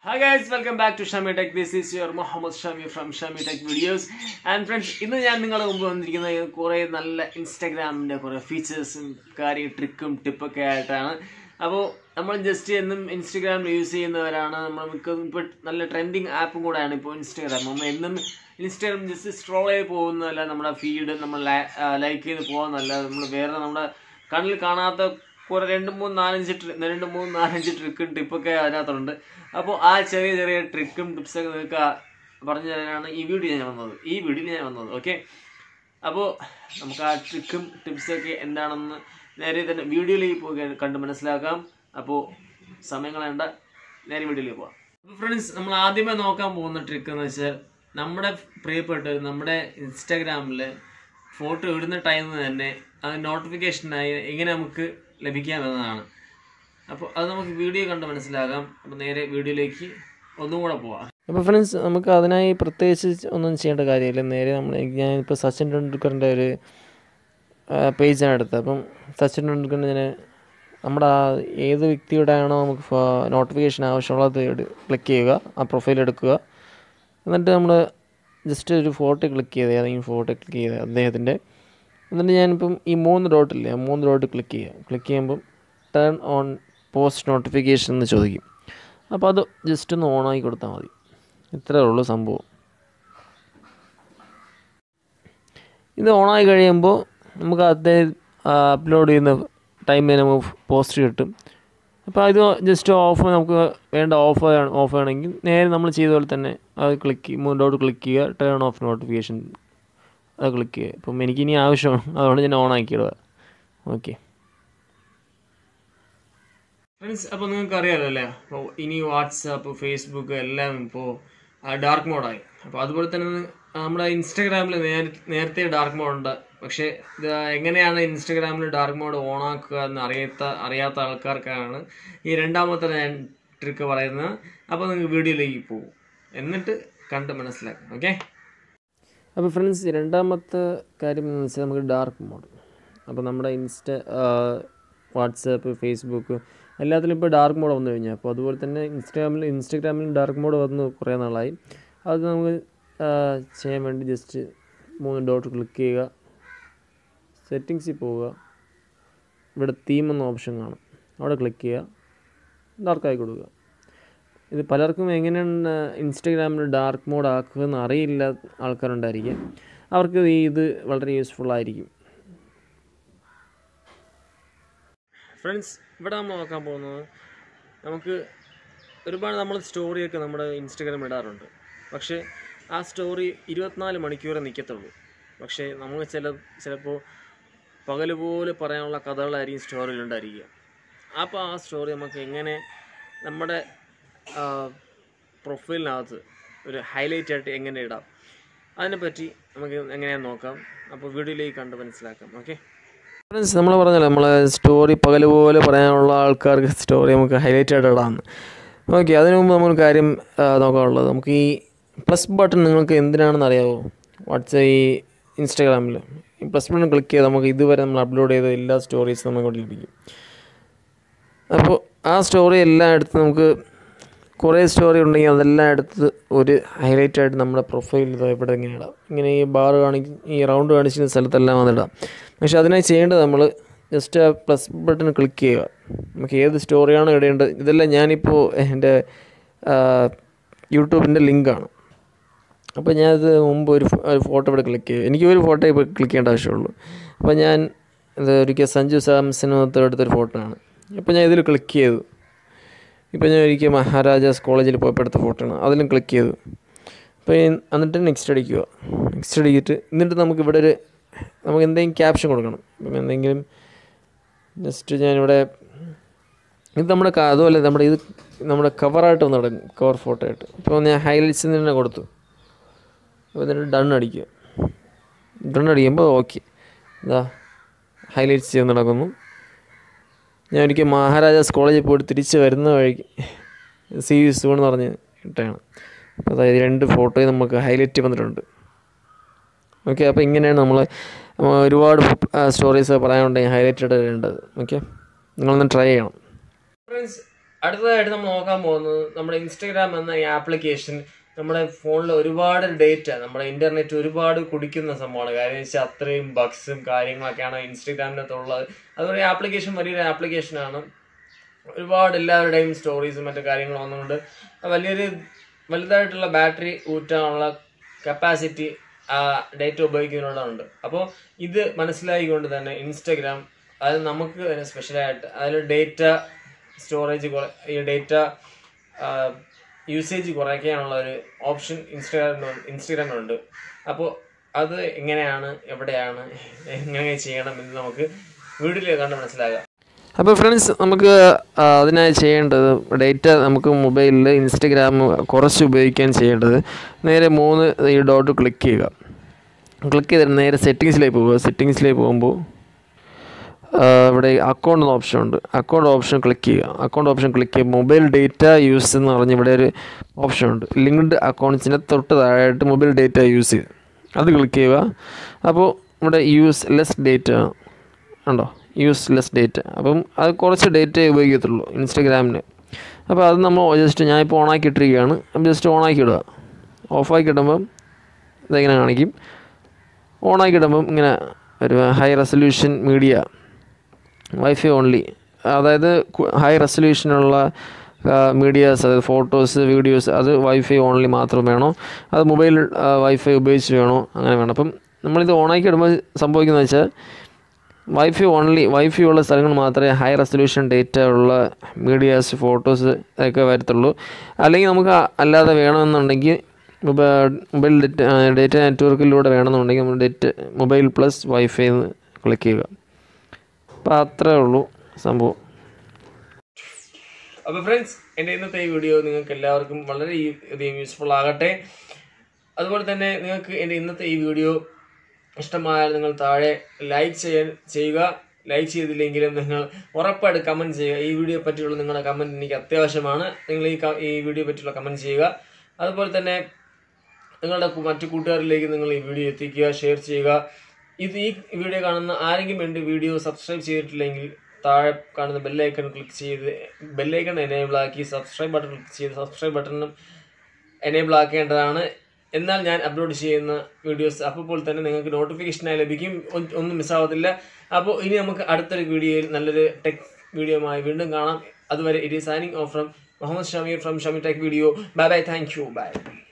Hi guys, welcome back to Shami Tech. This is your Muhammad Shami from Shami Tech Videos. And friends, ഇന്ന് ഞാൻ നിങ്ങളുടെ മുമ്പ് വന്നിരിക്കുന്നത് കുറേ നല്ല ഇൻസ്റ്റാഗ്രാമിൻ്റെ കുറേ ഫീച്ചേഴ്സും കാര്യം ട്രിക്കും ടിപ്പൊക്കെ ആയിട്ടാണ് അപ്പോൾ നമ്മൾ ജസ്റ്റ് എന്നും ഇൻസ്റ്റഗ്രാമിൽ യൂസ് ചെയ്യുന്നവരാണ് നമ്മൾ മിക്കതും ഇപ്പോൾ നല്ല ട്രെൻഡിങ് ആപ്പും കൂടെയാണ് ഇപ്പോൾ ഇൻസ്റ്റാഗ്രാം നമ്മൾ എന്നും ഇൻസ്റ്റാഗ്രാം ജസ്റ്റ് സ്ക്രോൾ ചെയ്ത് പോകുന്നതല്ല നമ്മുടെ ഫീഡ് നമ്മൾ ലൈക്ക് ചെയ്ത് പോകുന്നതല്ല നമ്മൾ വേറെ നമ്മുടെ കണ്ണിൽ കാണാത്ത കുറെ രണ്ട് മൂന്ന് നാലഞ്ച് ട്രി രണ്ട് മൂന്ന് നാലഞ്ച് ട്രിക്കും ടിപ്പൊക്കെ അതിനകത്തുണ്ട് അപ്പോൾ ആ ചെറിയ ചെറിയ ട്രിക്കും ടിപ്സൊക്കെ നിങ്ങൾക്ക് പറഞ്ഞു തരാനാണ് ഈ വീഡിയോ ഞാൻ വന്നത് ഈ വീഡിയോയിൽ ഞാൻ വന്നത് ഓക്കെ അപ്പോൾ നമുക്ക് ആ ട്രിക്കും ടിപ്സൊക്കെ എന്താണെന്ന് നേരെ തന്നെ വീഡിയോയിലേക്ക് പോയി കണ്ട് മനസ്സിലാക്കാം അപ്പോൾ സമയം കളയണ്ട നേരെ വീഡിയോയിലേക്ക് പോകാം അപ്പോൾ ഫ്രണ്ട്സ് നമ്മൾ ആദ്യമേ നോക്കാൻ പോകുന്ന ട്രിക്ക് എന്ന് വെച്ചാൽ നമ്മുടെ പ്രിയപ്പെട്ടവർ നമ്മുടെ ഇൻസ്റ്റാഗ്രാമിൽ ഫോട്ടോ ഇടുന്ന ടൈമിൽ തന്നെ അത് നോട്ടിഫിക്കേഷനായി എങ്ങനെ നമുക്ക് ലഭിക്കാമെന്നതാണ് അപ്പോൾ അത് നമുക്ക് വീഡിയോ കണ്ട് മനസ്സിലാകാം അപ്പോൾ നേരെ വീഡിയോയിലേക്ക് ഒന്നും കൂടെ പോവാം അപ്പോൾ ഫ്രണ്ട്സ് നമുക്ക് അതിനായി പ്രത്യേകിച്ച് ഒന്നും ചെയ്യേണ്ട കാര്യമില്ല നേരെ നമ്മൾ ഞാനിപ്പോൾ സച്ചിൻ ടെണ്ടുൽക്കറിൻ്റെ ഒരു പേജാണ് എടുത്തത് അപ്പം സച്ചിൻ ടെണ്ടുൽക്കറിൻ്റെ ഞാൻ നമ്മുടെ ആ ഏത് വ്യക്തിയുടെ ആണോ നമുക്ക് നോട്ടിഫിക്കേഷൻ ആവശ്യമുള്ളത് ക്ലിക്ക് ചെയ്യുക ആ പ്രൊഫൈൽ എടുക്കുക എന്നിട്ട് നമ്മൾ ജസ്റ്റ് ഒരു ഫോട്ടോ ക്ലിക്ക് ചെയ്ത് ഏതെങ്കിലും ഫോട്ടോ ക്ലിക്ക് ചെയ്ത് അദ്ദേഹത്തിൻ്റെ എന്നിട്ട് ഞാനിപ്പം ഈ മൂന്ന് ഡോട്ടില്ലേ ആ മൂന്ന് ഡോട്ട് ക്ലിക്ക് ചെയ്യുക ക്ലിക്ക് ചെയ്യുമ്പം ടേൺ ഓൺ പോസ്റ്റ് നോട്ടിഫിക്കേഷൻ എന്ന് ചോദിക്കും അപ്പോൾ അത് ജസ്റ്റ് ഒന്ന് ഓണാക്കി കൊടുത്താൽ മതി ഇത്രയേ ഉള്ളൂ സംഭവം ഇത് ഓണായി കഴിയുമ്പോൾ നമുക്ക് അദ്ദേഹം അപ്ലോഡ് ചെയ്യുന്ന ടൈമിൽ നമുക്ക് പോസ്റ്റ് കിട്ടും അപ്പോൾ അത് ജസ്റ്റ് ഓഫ് നമുക്ക് വേണ്ട ഓഫ് ഓഫ് ആണെങ്കിൽ നേരെ നമ്മൾ ചെയ്ത പോലെ തന്നെ അത് ക്ലിക്ക് മൂന്ന് ഡോട്ട് ക്ലിക്ക് ചെയ്യുക ടേൺ ഓഫ് നോട്ടിഫിക്കേഷൻ അത് ക്ലിക്ക് ചെയ്യുക ഇപ്പം എനിക്കിനി ആവശ്യമാണ് അതുകൊണ്ട് ഞാൻ ഓൺ ആക്കിയിടുക ഓക്കെ ഫ്രണ്ട്സ് അപ്പോൾ നിങ്ങൾക്ക് അറിയാമല്ലോ അല്ലേ അപ്പോൾ ഇനി വാട്സാപ്പ് ഫേസ്ബുക്ക് എല്ലാം ഇപ്പോൾ ഡാർക്ക് മോഡായി അപ്പോൾ അതുപോലെ തന്നെ നമ്മുടെ ഇൻസ്റ്റാഗ്രാമിൽ നേരത്തെ ഡാർക്ക് മോഡ് ഉണ്ട് പക്ഷേ ഇത് എങ്ങനെയാണ് ഇൻസ്റ്റാഗ്രാമിൽ ഡാർക്ക് മോഡ് ഓൺ ആക്കുക എന്ന് അറിയാത്ത അറിയാത്ത ആൾക്കാർക്കാണ് ഈ രണ്ടാമത്തെ ഞാൻ ട്രിക്ക് പറയുന്നത് അപ്പോൾ നിങ്ങൾക്ക് വീഡിയോയിലേക്ക് പോകും എന്നിട്ട് കണ്ട് മനസ്സിലാക്കാം ഓക്കെ അപ്പോൾ ഫ്രണ്ട്സ് രണ്ടാമത്തെ കാര്യം എന്ന് വെച്ചാൽ നമുക്ക് ഡാർക്ക് മോഡ് അപ്പോൾ നമ്മുടെ ഇൻസ്റ്റ വാട്സാപ്പ് ഫേസ്ബുക്ക് എല്ലാത്തിലും ഇപ്പോൾ ഡാർക്ക് മോഡ് വന്നു കഴിഞ്ഞാൽ അപ്പോൾ അതുപോലെ തന്നെ ഇൻസ്റ്റാഗ്രാമിൽ ഇൻസ്റ്റാഗ്രാമിൽ ഡാർക്ക് മോഡ് വന്ന് കുറേ നാളായി അത് നമുക്ക് ചെയ്യാൻ വേണ്ടി ജസ്റ്റ് മൂന്ന് ഡോട്ട് ക്ലിക്ക് ചെയ്യുക സെറ്റിങ്സിൽ പോവുക ഇവിടെ തീം എന്ന ഓപ്ഷൻ കാണും അവിടെ ക്ലിക്ക് ചെയ്യുക ഡാർക്കായി കൊടുക്കുക ഇത് പലർക്കും എങ്ങനെയാണ് ഇൻസ്റ്റഗ്രാമിൽ ഡാർക്ക് മോഡ് ആക്കുക എന്ന് അറിയില്ല ആൾക്കാരുണ്ടായിരിക്കും അവർക്ക് ഇത് വളരെ യൂസ്ഫുൾ ആയിരിക്കും ഫ്രണ്ട്സ് ഇവിടെ നമ്മൾ നോക്കാൻ പോകുന്നത് നമുക്ക് ഒരുപാട് നമ്മൾ സ്റ്റോറിയൊക്കെ നമ്മുടെ ഇൻസ്റ്റഗ്രാം ഇടാറുണ്ട് പക്ഷേ ആ സ്റ്റോറി ഇരുപത്തിനാല് മണിക്കൂറേ നിൽക്കത്തുള്ളൂ പക്ഷേ നമുക്ക് ചില ചിലപ്പോൾ പകൽ പോലെ പറയാനുള്ള കഥകളായിരിക്കും സ്റ്റോറിയിലുണ്ടായിരിക്കുക അപ്പോൾ ആ സ്റ്റോറി നമുക്ക് എങ്ങനെ നമ്മുടെ പ്രൊഫൈലിനകത്ത് ഒരു ഹൈലൈറ്റ് ആയിട്ട് എങ്ങനെ ഇടാം അതിനെപ്പറ്റി നമുക്ക് എങ്ങനെയാണെന്ന് നോക്കാം അപ്പോൾ വീഡിയോയിലേക്ക് കണ്ട് മനസ്സിലാക്കാം ഓക്കെ ഫ്രണ്ട്സ് നമ്മൾ പറഞ്ഞല്ലോ നമ്മളെ സ്റ്റോറി പകൽ പോലെ പറയാനുള്ള ആൾക്കാർക്ക് സ്റ്റോറി നമുക്ക് ഹൈലൈറ്റ് ആയിട്ട് ഇടാമെന്ന് ഓക്കെ അതിനു മുമ്പ് നമ്മൾ കാര്യം നോക്കാനുള്ളത് നമുക്ക് ഈ പ്ലസ് ബട്ടൺ നിങ്ങൾക്ക് എന്തിനാണെന്ന് അറിയാമോ വാട്സ് ഈ ഇൻസ്റ്റാഗ്രാമിൽ ഈ പ്ലസ് ബട്ടൺ ക്ലിക്ക് ചെയ്ത് നമുക്ക് ഇതുവരെ നമ്മൾ അപ്ലോഡ് ചെയ്ത എല്ലാ സ്റ്റോറീസും നമുക്ക് ലഭിക്കും അപ്പോൾ ആ സ്റ്റോറി എല്ലാം എടുത്ത് നമുക്ക് കുറേ സ്റ്റോറി ഉണ്ടെങ്കിൽ അതെല്ലാം എടുത്ത് ഒരു ഹൈലൈറ്റ് ആയിട്ട് നമ്മുടെ പ്രൊഫൈലിൽ ഇവിടെ ഇങ്ങനെ ഇടാം ഇങ്ങനെ ഈ ബാർ കാണിക്കും ഈ റൗണ്ട് കാണിക്കുന്ന സ്ഥലത്തെല്ലാം വന്നിടാം പക്ഷെ അതിനായി ചെയ്യേണ്ടത് നമ്മൾ ജസ്റ്റ് ആ പ്ലസ് ബട്ടൺ ക്ലിക്ക് ചെയ്യുക നമുക്ക് ഏത് സ്റ്റോറിയാണോ ഇടേണ്ടത് ഇതെല്ലാം ഞാനിപ്പോൾ എൻ്റെ യൂട്യൂബിൻ്റെ ലിങ്കാണ് അപ്പോൾ ഞാനത് മുമ്പ് ഒരു ഒരു ഫോട്ടോ ഇവിടെ ക്ലിക്ക് ചെയ്യും എനിക്ക് ഒരു ഫോട്ടോ ഇപ്പോൾ ക്ലിക്ക് ചെയ്യേണ്ട ആവശ്യമുള്ളൂ അപ്പോൾ ഞാൻ ഇത് ഒരിക്കൽ സഞ്ജു സാംസനത്ത് എടുത്തൊരു ഫോട്ടോ ആണ് അപ്പോൾ ഞാൻ ഇതിൽ ക്ലിക്ക് ചെയ്തു ഇപ്പോൾ ഞാൻ ഒരിക്കൽ മഹാരാജാസ് കോളേജിൽ പോയപ്പോൾ എടുത്ത ഫോട്ടോ ആണ് അതിലും ക്ലിക്ക് ചെയ്തു അപ്പോൾ എന്നിട്ട് നെക്സ്റ്റ് അടിക്കുക നെക്സ്റ്റ് അടിച്ചിട്ട് എന്നിട്ട് നമുക്ക് ഇവിടെ ഒരു നമുക്ക് എന്തെങ്കിലും ക്യാപ്ഷൻ കൊടുക്കണം ഇപ്പം എന്തെങ്കിലും ജസ്റ്റ് ഞാനിവിടെ ഇത് നമ്മുടെ അതുപോലെ നമ്മുടെ ഇത് നമ്മുടെ കവറായിട്ട് വന്ന് തുടങ്ങും കവർ ഫോട്ടോ ആയിട്ട് ഇപ്പോൾ ഞാൻ ഹൈലൈറ്റ്സ് തന്നെ കൊടുത്തു അപ്പോൾ എന്നിട്ട് ഡൺ അടിക്കുക ഡൺ അടിക്കുമ്പോൾ ഓക്കെ ഇതാ ഹൈലൈറ്റ്സ് ചെയ്ത് നടക്കുന്നു ഞാൻ ഒരിക്കൽ മഹാരാജാസ് കോളേജിൽ പോയിട്ട് തിരിച്ച് വരുന്ന വഴിക്ക് സി യു സൂൺ എന്ന് പറഞ്ഞ് ഇട്ടാണ് അപ്പോൾ അതായത് രണ്ട് ഫോട്ടോയും നമുക്ക് ഹൈലൈറ്റ് വന്നിട്ടുണ്ട് ഓക്കെ അപ്പോൾ ഇങ്ങനെയാണ് നമ്മൾ ഒരുപാട് സ്റ്റോറീസ് പറയാനുണ്ടെങ്കിൽ ഹൈലൈറ്റഡ് ഇടേണ്ടത് ഓക്കെ നിങ്ങളൊന്ന് ട്രൈ ചെയ്യണം ഫ്രണ്ട്സ് അടുത്തതായിട്ട് നമ്മൾ നോക്കാൻ പോകുന്നത് നമ്മുടെ ഇൻസ്റ്റഗ്രാം എന്ന ഈ ആപ്ലിക്കേഷൻ നമ്മുടെ ഫോണിൽ ഒരുപാട് ഡേറ്റ നമ്മുടെ ഇന്റർനെറ്റ് ഒരുപാട് കുടിക്കുന്ന സംഭവമാണ് കാര്യം വെച്ചാൽ അത്രയും ബഗ്സും കാര്യങ്ങളൊക്കെയാണ് ഇൻസ്റ്റഗ്രാമിനകത്തുള്ളത് അതുപോലെ ആപ്ലിക്കേഷൻ വലിയൊരു ആപ്ലിക്കേഷനാണ് ഒരുപാട് എല്ലാവരുടെയും സ്റ്റോറീസും മറ്റു കാര്യങ്ങളും വന്നുകൊണ്ട് വലിയൊരു വലുതായിട്ടുള്ള ബാറ്ററി ഊറ്റാനുള്ള കപ്പാസിറ്റി ആ ഡേറ്റ ഉപയോഗിക്കുന്നതിനുണ്ട് അപ്പോൾ ഇത് മനസ്സിലായിക്കൊണ്ട് തന്നെ ഇൻസ്റ്റഗ്രാം അത് നമുക്ക് തന്നെ സ്പെഷ്യലായിട്ട് അതിൽ ഡേറ്റ സ്റ്റോറേജ് കുറ ഈ ഡേറ്റ യൂസേജ് കുറയ്ക്കാനുള്ള ഒരു ഓപ്ഷൻ ഇൻസ്റ്റാഗ്രാമിന് ഇൻസ്റ്റഗ്രാമിനുണ്ട് അപ്പോൾ അത് എങ്ങനെയാണ് എവിടെയാണ് എങ്ങനെ ചെയ്യണം എന്ന് നമുക്ക് വീഡിയോയിൽ കണ്ട് മനസ്സിലാകാം അപ്പോൾ ഫ്രണ്ട്സ് നമുക്ക് ആ, അതിനായി ചെയ്യേണ്ടത് ഡേറ്റ നമുക്ക് മൊബൈലിൽ ഇൻസ്റ്റഗ്രാം കുറച്ച് ഉപയോഗിക്കാൻ ചെയ്യേണ്ടത് നേരെ മൂന്ന് ഈ ഡോട്ട് ക്ലിക്ക് ചെയ്യുക ക്ലിക്ക് ചെയ്തിട്ട് നേരെ സെറ്റിങ്സിലേക്ക് പോവുക സെറ്റിങ്സിലേക്ക് പോകുമ്പോൾ ആ, ഇവിടെ അക്കൗണ്ട് എന്ന ഓപ്ഷൻ ഉണ്ട് അക്കൗണ്ട് ഓപ്ഷൻ ക്ലിക്ക് ചെയ്യുക അക്കൗണ്ട് ഓപ്ഷൻ ക്ലിക്ക് ചെയ്യുമ്പോൾ മൊബൈൽ ഡേറ്റ യൂസ് എന്ന് പറഞ്ഞ് ഇവിടെ ഒരു ഓപ്ഷൻ ഉണ്ട് ലിങ്ക്ഡ് അക്കൗണ്ട്സിൻ്റെ തൊട്ട് താഴെയായിട്ട് മൊബൈൽ ഡേറ്റ യൂസ് ചെയ്ത് അത് ക്ലിക്ക് ചെയ്യുക അപ്പോൾ ഇവിടെ യൂസ് ലെസ് ഡേറ്റ ഉണ്ടോ യൂസ് ലെസ് ഡേറ്റ അപ്പം അത് കുറച്ച് ഡേറ്റ ഉപയോഗിക്കത്തുള്ളൂ ഇൻസ്റ്റഗ്രാമിന് അപ്പോൾ അത് നമ്മൾ ജസ്റ്റ് ഞാനിപ്പോൾ ഓണാക്കി ഇട്ടിരിക്കുകയാണ് അപ്പം ജസ്റ്റ് ഓണാക്കി ഇടുക ഓഫാക്കി ഇടുമ്പം ഇതെങ്ങനെ കാണിക്കും ഓണാക്കി ഇടുമ്പം ഇങ്ങനെ ഒരു high resolution media wifi only അതായത് ഹൈ റെസൊല്യൂഷനുള്ള മീഡിയാസ് അതായത് ഫോട്ടോസ് വീഡിയോസ് അത് വൈഫൈ ഓൺലി മാത്രം വേണോ അത് മൊബൈൽ വൈഫൈ ഉപയോഗിച്ച് വേണോ അങ്ങനെ വേണം അപ്പം നമ്മളിത് ഓണാക്കി ഇടുമ്പോൾ സംഭവിക്കുന്നത് വെച്ചാൽ വൈഫൈ ഓൺലി വൈഫൈ ഉള്ള സ്ഥലങ്ങൾ മാത്രമേ ഹൈ റെസൊല്യൂഷൻ ഡേറ്റ ഉള്ള മീഡിയാസ് ഫോട്ടോസ് ഒക്കെ വരത്തുള്ളൂ അല്ലെങ്കിൽ നമുക്ക് അല്ലാതെ വേണമെന്നുണ്ടെങ്കിൽ മൊബൈൽ ഡേറ്റ ഡേറ്റ നെറ്റ്വർക്കിലൂടെ വേണമെന്നുണ്ടെങ്കിൽ നമ്മൾ ഡേറ്റ് മൊബൈൽ പ്ലസ് വൈഫൈ എന്ന് ക്ലിക്ക് ചെയ്യുക അപ്പോൾ അത്രേ ഉള്ളൂ സംഭവം അപ്പോൾ ഫ്രണ്ട്സ് എൻ്റെ ഇന്നത്തെ ഈ വീഡിയോ നിങ്ങൾക്ക് എല്ലാവർക്കും വളരെ അധികം യൂസ്ഫുൾ ആകട്ടെ അതുപോലെ തന്നെ നിങ്ങൾക്ക് എൻ്റെ ഇന്നത്തെ ഈ വീഡിയോ ഇഷ്ടമായാൽ നിങ്ങൾ താഴെ ലൈക്ക് ചെയ്യാൻ ചെയ്യുക ലൈക്ക് ചെയ്തില്ലെങ്കിലും നിങ്ങൾ ഉറപ്പായിട്ട് കമൻറ്റ് ചെയ്യുക ഈ വീഡിയോ പറ്റിയുള്ള നിങ്ങളുടെ കമൻറ്റ് എനിക്ക് അത്യാവശ്യമാണ് നിങ്ങൾ ഈ ക- ഈ വീഡിയോ പറ്റിയുള്ള കമൻറ്റ് ചെയ്യുക അതുപോലെ തന്നെ നിങ്ങളുടെ കു- മറ്റു കൂട്ടുകാരിലേക്ക് നിങ്ങൾ ഈ വീഡിയോ എത്തിക്കുക ഷെയർ ചെയ്യുക ഇത് ഈ വീഡിയോ കാണുന്ന ആരെങ്കിലും എൻ്റെ വീഡിയോ സബ്സ്ക്രൈബ് ചെയ്തിട്ടില്ലെങ്കിൽ താഴെ കാണുന്ന ബെല്ലൈക്കൺ ക്ലിക്ക് ചെയ്ത് ബെല്ലൈക്കൺ എനേബിൾ ആക്കി സബ്സ്ക്രൈബ് ബട്ടൺ ക്ലിക്ക് ചെയ്ത് സബ്സ്ക്രൈബ് ബട്ടണും എനേബിൾ ആക്കേണ്ടതാണ് എന്നാൽ ഞാൻ അപ്ലോഡ് ചെയ്യുന്ന വീഡിയോസ് അപ്പോൾ തന്നെ നിങ്ങൾക്ക് നോട്ടിഫിക്കേഷനായി ലഭിക്കും ഒ- ഒന്നും മിസ്സാവത്തില്ല അപ്പോൾ ഇനി നമുക്ക് അടുത്തൊരു വീഡിയോയിൽ നല്ലൊരു ടെക് വീഡിയോയുമായി വീണ്ടും കാണാം അതുവരെ it is signing off from Muhammad Shameer from Shami tech video bye bye thank you by